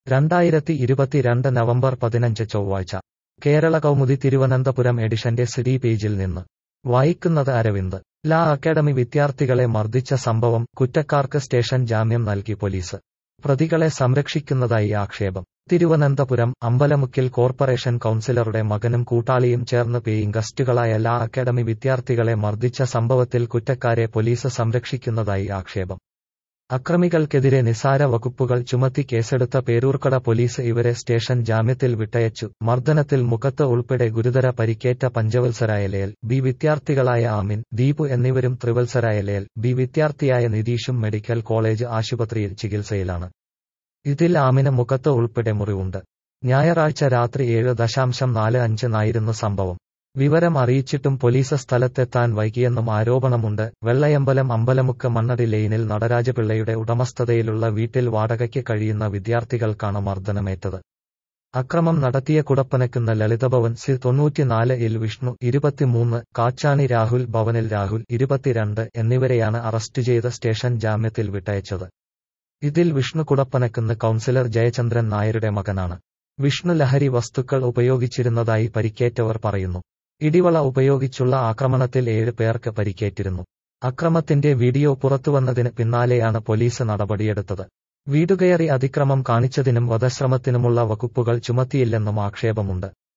രണ്ടായിരത്തി ഇരുപത്തിരണ്ട് നവംബർ പതിനഞ്ച് ചൊവ്വാഴ്ച കേരള കൗമുദി തിരുവനന്തപുരം എഡിഷന്റെ സിഡി പേജിൽ നിന്ന് വായിക്കുന്നത് അരവിന്ദ് ലാ അക്കാദമി വിദ്യാർത്ഥികളെ മർദ്ദിച്ച സംഭവം കുറ്റക്കാർക്ക് സ്റ്റേഷൻ ജാമ്യം നൽകി പോലീസ് പ്രതികളെ സംരക്ഷിക്കുന്നതായി ആക്ഷേപം തിരുവനന്തപുരം അമ്പലമുക്കിൽ കോർപ്പറേഷൻ കൌൺസിലറുടെ മകനും കൂട്ടാളിയും ചേർന്ന് പേയിങ് ഗസ്റ്റുകളായ ലാ അക്കാദമി വിദ്യാർത്ഥികളെ മർദ്ദിച്ച സംഭവത്തിൽ കുറ്റക്കാരെ പോലീസ് സംരക്ഷിക്കുന്നതായി ആക്ഷേപം അക്രമികൾക്കെതിരെ നിസാര വകുപ്പുകൾ ചുമത്തി കേസെടുത്ത പേരൂർക്കട പോലീസ് ഇവരെ സ്റ്റേഷൻ ജാമ്യത്തിൽ വിട്ടയച്ചു മർദ്ദനത്തിൽ മുഖത്ത് ഉൾപ്പെടെ ഗുരുതര പരിക്കേറ്റ പഞ്ചവത്സരായലയൽ ബി വിദ്യാർത്ഥികളായ ആമിൻ ദീപു എന്നിവരും ത്രിവത്സരായലയൽ ബി വിദ്യാർത്ഥിയായ നിതീഷും മെഡിക്കൽ കോളേജ് ആശുപത്രിയിൽ ചികിത്സയിലാണ് ഇതിൽ ആമിന് മുഖത്ത് ഉൾപ്പെടെ മുറിവുണ്ട് ഞായറാഴ്ച രാത്രി ഏഴ് ദശാംശം നാല് അഞ്ചിനായിരുന്നു സംഭവം വിവരം അറിയിച്ചിട്ടും പോലീസ് സ്ഥലത്തെത്താൻ വൈകിയെന്നും ആരോപണമുണ്ട് വെള്ളയമ്പലം അമ്പലമുക്ക് മണ്ണടി ലെയിനിൽ നടരാജപിള്ളയുടെ ഉടമസ്ഥതയിലുള്ള വീട്ടിൽ വാടകയ്ക്ക് കഴിയുന്ന വിദ്യാർത്ഥികൾക്കാണ് മർദ്ദനമേറ്റത് അക്രമം നടത്തിയ കുടപ്പനക്കുന്ന ലളിതഭവൻ സി തൊണ്ണൂറ്റിനാല് ഇൽ വിഷ്ണു ഇരുപത്തിമൂന്ന് കാച്ചാണി രാഹുൽ ഭവനിൽ രാഹുൽ ഇരുപത്തിരണ്ട് എന്നിവരെയാണ് അറസ്റ്റ് ചെയ്ത് സ്റ്റേഷൻ ജാമ്യത്തിൽ വിട്ടയച്ചത് ഇതിൽ വിഷ്ണു കുടപ്പനക്കുന്ന് കൌൺസിലർ ജയചന്ദ്രൻ നായരുടെ മകനാണ് വിഷ്ണു ലഹരി വസ്തുക്കൾ ഉപയോഗിച്ചിരുന്നതായി പരിക്കേറ്റവർ പറയുന്നു ഇടിവള ഉപയോഗിച്ചുള്ള ആക്രമണത്തിൽ ഏഴ് പേർക്ക് പരിക്കേറ്റിരുന്നു അക്രമത്തിന്റെ വീഡിയോ പുറത്തുവന്നതിന് പിന്നാലെയാണ് പോലീസ് നടപടിയെടുത്തത് വീടുകയറി അതിക്രമം കാണിച്ചതിനും വധശ്രമത്തിനുമുള്ള വകുപ്പുകൾ ചുമത്തിയില്ലെന്നും ആക്ഷേപമുണ്ട്